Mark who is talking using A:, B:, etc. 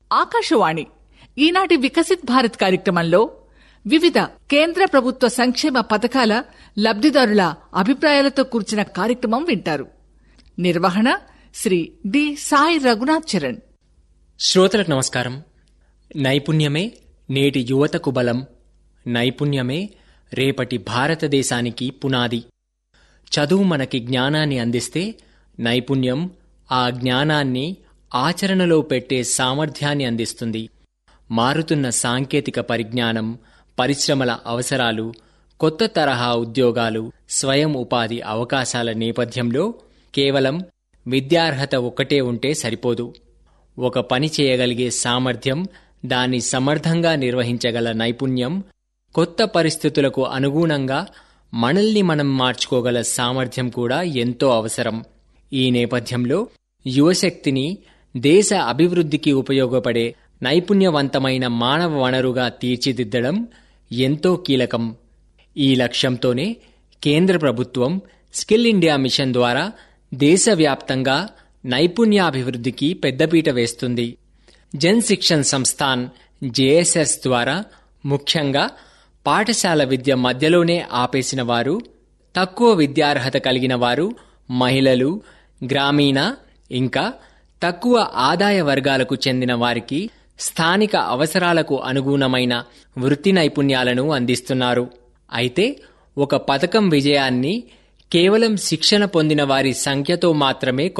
A: ఆకాశవాణి ఈనాటి వికసిత్ భారత్ కార్యక్రమంలో వివిధ కేంద్ర ప్రభుత్వ సంక్షేమ పథకాల లబ్ధిదారుల అభిప్రాయాలతో కూర్చిన కార్యక్రమం వింటారు నిర్వహణ శ్రీ డి సాయి రఘునాథ్ చరణ్
B: శ్రోతలకు నమస్కారం నైపుణ్యమే నేటి యువతకు బలం నైపుణ్యమే రేపటి భారతదేశానికి పునాది చదువు మనకి జ్ఞానాన్ని అందిస్తే నైపుణ్యం ఆ జ్ఞానాన్ని ఆచరణలో పెట్టే సామర్థ్యాన్ని అందిస్తుంది మారుతున్న సాంకేతిక పరిజ్ఞానం పరిశ్రమల అవసరాలు కొత్త తరహా ఉద్యోగాలు స్వయం ఉపాధి అవకాశాల నేపథ్యంలో కేవలం విద్యార్హత ఒక్కటే ఉంటే సరిపోదు ఒక పని చేయగలిగే సామర్థ్యం దాన్ని సమర్థంగా నిర్వహించగల నైపుణ్యం కొత్త పరిస్థితులకు అనుగుణంగా మనల్ని మనం మార్చుకోగల సామర్థ్యం కూడా ఎంతో అవసరం ఈ నేపథ్యంలో యువశక్తిని దేశ అభివృద్ధికి ఉపయోగపడే నైపుణ్యవంతమైన మానవ వనరుగా తీర్చిదిద్దడం ఎంతో కీలకం ఈ లక్ష్యంతోనే కేంద్ర ప్రభుత్వం స్కిల్ ఇండియా మిషన్ ద్వారా దేశవ్యాప్తంగా నైపుణ్యాభివృద్ధికి పెద్దపీట వేస్తుంది జన్ శిక్షణ్ సంస్థాన్ జేఎస్ఎస్ ద్వారా ముఖ్యంగా పాఠశాల విద్య మధ్యలోనే ఆపేసిన వారు తక్కువ విద్యార్హత కలిగిన వారు మహిళలు గ్రామీణ ఇంకా తక్కువ ఆదాయ వర్గాలకు చెందిన వారికి స్థానిక అవసరాలకు అనుగుణమైన వృత్తి నైపుణ్యాలను అందిస్తున్నారు అయితే ఒక పథకం విజయాన్ని కేవలం శిక్షణ పొందిన వారి సంఖ్యతో మాత్రమే